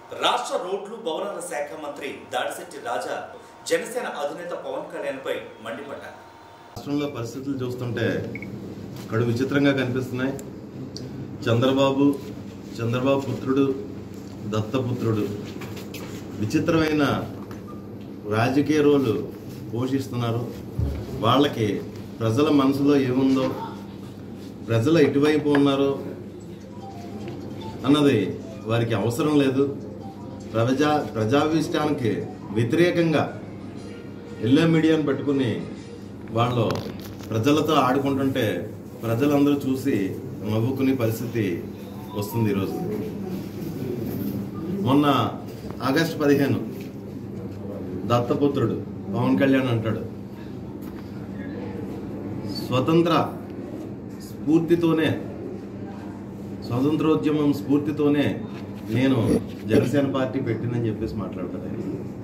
రాష్ట్ర రోడ్లు భవనాల శాఖ మంత్రి దాడిశెట్టి రాజా జనసేన అధినేత పవన్ కళ్యాణ్పై మండిపడ్డారు రాష్ట్రంలో పరిస్థితులు చూస్తుంటే కడు విచిత్రంగా కనిపిస్తున్నాయి చంద్రబాబు చంద్రబాబు పుత్రుడు దత్తపుత్రుడు విచిత్రమైన రాజకీయ రోలు పోషిస్తున్నారు వాళ్ళకి ప్రజల మనసులో ఏముందో ప్రజలు ఎటువైపు ఉన్నారో అన్నది వారికి అవసరం లేదు ప్రజా ప్రజాభిష్టానికి వ్యతిరేకంగా ఎల్లో మీడియాను పెట్టుకుని వాళ్ళు ప్రజలతో ఆడుకుంటుంటే ప్రజలందరూ చూసి నవ్వుకునే పరిస్థితి వస్తుంది ఈరోజు మొన్న ఆగస్టు పదిహేను దత్తపుత్రుడు పవన్ కళ్యాణ్ అంటాడు స్వతంత్ర స్ఫూర్తితోనే స్వతంత్రోద్యమం స్ఫూర్తితోనే నేను జనసేన పార్టీ పెట్టిందని చెప్పేసి మాట్లాడతాడు ఆయన.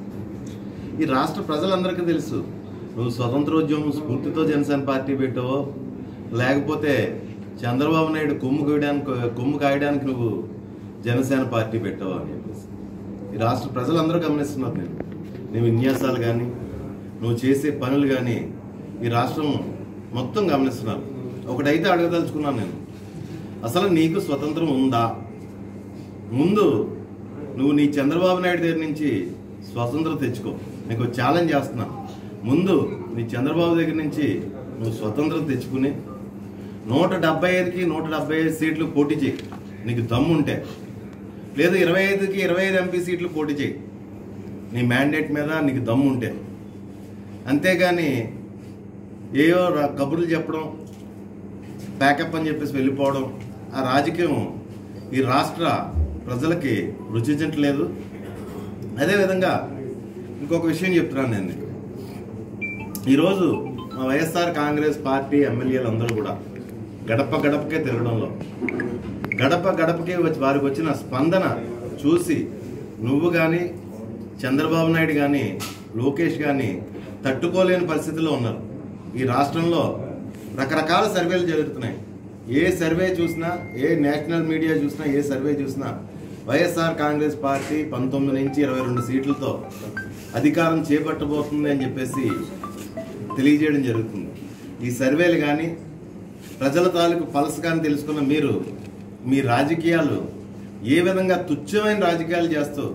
ఈ రాష్ట్ర ప్రజలందరికీ తెలుసు నువ్వు స్వతంత్రోద్యమం స్ఫూర్తితో జనసేన పార్టీ పెట్టావో లేకపోతే చంద్రబాబు నాయుడు కొమ్ము కాయడానికి కొమ్ము కాయడానికి నువ్వు జనసేన పార్టీ పెట్టావో అని చెప్పేసి ఈ రాష్ట్ర ప్రజలందరూ గమనిస్తున్నారు నేను నీ విన్యాసాలు కానీ నువ్వు చేసే పనులు కానీ ఈ రాష్ట్రం మొత్తం గమనిస్తున్నారు ఒకటైతే అడగదలుచుకున్నాను నేను అసలు నీకు స్వతంత్రం ఉందా ముందు నువ్వు నీ చంద్రబాబు నాయుడు దగ్గర నుంచి స్వతంత్రం తెచ్చుకో నీకు ఛాలెంజ్ చేస్తున్నా ముందు నీ చంద్రబాబు దగ్గర నుంచి నువ్వు స్వతంత్రం తెచ్చుకుని నూట డెబ్బై ఐదుకి నూట డెబ్బై ఐదు సీట్లు పోటీ చేయి నీకు దమ్ము ఉంటే లేదు ఇరవై ఐదుకి ఇరవై ఐదు ఎంపీ సీట్లు పోటీ చేయి నీ మ్యాండేట్ మీద నీకు దమ్ము ఉంటే అంతేగాని ఏయో ర- కబుర్లు చెప్పడం ప్యాకప్ అని చెప్పేసి వెళ్ళిపోవడం ఆ రాజకీయం ఈ రాష్ట్ర ప్రజలకి రుచించట్లేదు అదేవిధంగా ఇంకొక విషయం చెప్తున్నాను నేను నీకు. ఈరోజు మా వైఎస్ఆర్ కాంగ్రెస్ పార్టీ ఎమ్మెల్యేలు అందరూ కూడా గడప గడపకే తిరగడంలో గడప గడపకే వచ్చి వారికి వచ్చిన స్పందన చూసి నువ్వు కానీ చంద్రబాబు నాయుడు కానీ లోకేష్ కానీ తట్టుకోలేని పరిస్థితిలో ఉన్నారు ఈ రాష్ట్రంలో రకరకాల సర్వేలు జరుగుతున్నాయి ఏ సర్వే చూసినా ఏ నేషనల్ మీడియా చూసినా ఏ సర్వే చూసినా వైఎస్ఆర్ కాంగ్రెస్ పార్టీ పంతొమ్మిది నుంచి ఇరవై రెండు సీట్లతో అధికారం చేపట్టబోతుంది అని చెప్పేసి తెలియజేయడం జరుగుతుంది ఈ సర్వేలు కానీ ప్రజల తాలూకు పల్స్ కానీ తెలుసుకున్న మీరు మీ రాజకీయాలు ఏ విధంగా తుచ్చమైన రాజకీయాలు చేస్తూ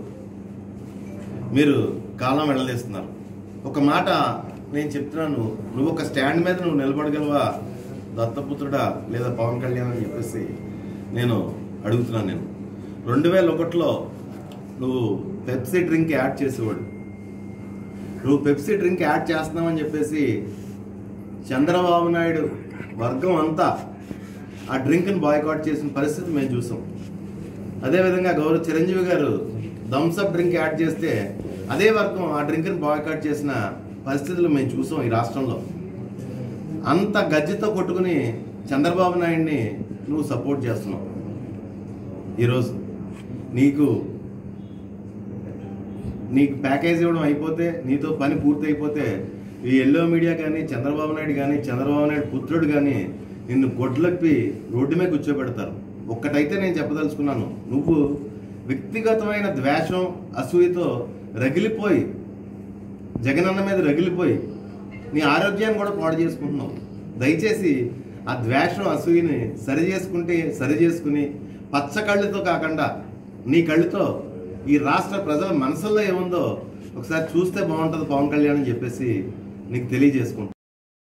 మీరు కాలం వెళ్ళలేస్తున్నారు ఒక మాట నేను చెప్తున్నాను నువ్వు ఒక స్టాండ్ మీద నువ్వు నిలబడగలవా దత్తపుత్రుడా లేదా పవన్ కళ్యాణ్ అని చెప్పేసి నేను అడుగుతున్నాను నేను రెండు వేల ఒకటిలో నువ్వు పెప్సీ డ్రింక్ యాడ్ చేసేవాడు నువ్వు పెప్సీ డ్రింక్ యాడ్ చేస్తున్నావని చెప్పేసి చంద్రబాబు నాయుడు వర్గం అంతా ఆ డ్రింక్ని బాయ్కాట్ చేసిన పరిస్థితి మేము చూసాం అదేవిధంగా గౌరవ చిరంజీవి గారు థమ్స్అప్ డ్రింక్ యాడ్ చేస్తే అదే వర్గం ఆ డ్రింక్ని బాయ్కాట్ చేసిన పరిస్థితులు మేము చూసాం ఈ రాష్ట్రంలో అంత గజ్జితో కొట్టుకుని చంద్రబాబు నాయుడిని నువ్వు సపోర్ట్ చేస్తున్నావు ఈరోజు నీకు నీకు ప్యాకేజ్ ఇవ్వడం అయిపోతే నీతో పని పూర్తి అయిపోతే ఈ ఎల్లో మీడియా కానీ చంద్రబాబు నాయుడు కానీ చంద్రబాబు నాయుడు పుత్రుడు కానీ నిన్ను గొడ్లప్పి రోడ్డు మీద కూర్చోబెడతారు ఒక్కటైతే నేను చెప్పదలుచుకున్నాను నువ్వు వ్యక్తిగతమైన ద్వేషం అసూయతో రగిలిపోయి జగనన్న మీద రగిలిపోయి నీ ఆరోగ్యాన్ని కూడా పాడు చేసుకుంటున్నావు దయచేసి ఆ ద్వేషం అసూయని సరి చేసుకుంటే సరి చేసుకుని పచ్చ కళ్ళుతో కాకుండా నీ కళ్ళుతో ఈ రాష్ట్ర ప్రజల మనసుల్లో ఏముందో ఒకసారి చూస్తే బాగుంటుంది పవన్ కళ్యాణ్ అని చెప్పేసి నీకు తెలియజేసుకుంటా